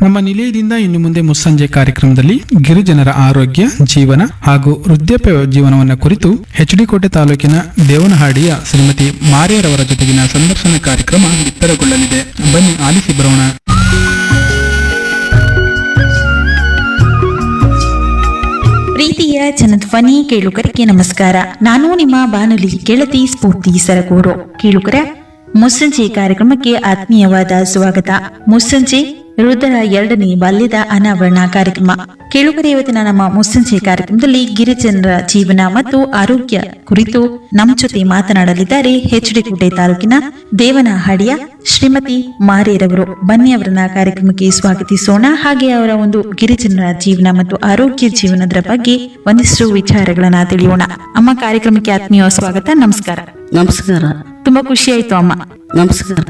ನಮ್ಮ ನಿಲಯದಿಂದ ಇನ್ನು ಮುಂದೆ ಮುಸ್ಸಂಜೆ ಕಾರ್ಯಕ್ರಮದಲ್ಲಿ ಗಿರಿಜನರ ಆರೋಗ್ಯ ಜೀವನ ಹಾಗೂ ವೃದ್ಧಾಪ್ಯ ಜೀವನವನ್ನು ಕುರಿತು ಕೋಟೆ ತಾಲೂಕಿನ ದೇವನಹಾಡಿಯ ಶ್ರೀಮತಿ ಮಾರಿಯರವರ ಜೊತೆಗಿನ ಸಂದರ್ಶನ ಕಾರ್ಯಕ್ರಮ ಬಿತ್ತರಗೊಳ್ಳಲಿದೆ ಬನ್ನಿ ಆಲಿಸಿ ಬರೋಣ ಪ್ರೀತಿಯ ಜನಧ್ವನಿ ಕೇಳುಗರಿಗೆ ನಮಸ್ಕಾರ ನಾನು ನಿಮ್ಮ ಬಾನುಲಿ ಗೆಳತಿ ಸ್ಫೂರ್ತಿ ಸರಗೂರು ಕೇಳುಗರ ಮುಸ್ಸಂಜೆ ಕಾರ್ಯಕ್ರಮಕ್ಕೆ ಆತ್ಮೀಯವಾದ ಸ್ವಾಗತ ಮುಸ್ಸಂಜೆ ವೃದ್ಧರ ಎರಡನೇ ಬಾಲ್ಯದ ಅನಾವರಣ ಕಾರ್ಯಕ್ರಮ ಕೇಳುಗರ ಇವತ್ತಿನ ನಮ್ಮ ಮುಸ್ಸಂಜೆ ಕಾರ್ಯಕ್ರಮದಲ್ಲಿ ಗಿರಿಜನರ ಜೀವನ ಮತ್ತು ಆರೋಗ್ಯ ಕುರಿತು ನಮ್ಮ ಜೊತೆ ಮಾತನಾಡಲಿದ್ದಾರೆ ಕೋಟೆ ತಾಲೂಕಿನ ದೇವನಹಳ್ಳಿಯ ಶ್ರೀಮತಿ ಮಾರೇರವರು ಬನ್ನಿ ಅವರನ್ನ ಕಾರ್ಯಕ್ರಮಕ್ಕೆ ಸ್ವಾಗತಿಸೋಣ ಹಾಗೆ ಅವರ ಒಂದು ಗಿರಿಜನರ ಜೀವನ ಮತ್ತು ಆರೋಗ್ಯ ಜೀವನದ ಬಗ್ಗೆ ಒಂದಿಷ್ಟು ವಿಚಾರಗಳನ್ನ ತಿಳಿಯೋಣ ಅಮ್ಮ ಕಾರ್ಯಕ್ರಮಕ್ಕೆ ಆತ್ಮೀಯ ಸ್ವಾಗತ ನಮಸ್ಕಾರ ನಮಸ್ಕಾರ ತುಂಬಾ ಖುಷಿ ಆಯ್ತು ಅಮ್ಮ ನಮಸ್ಕಾರ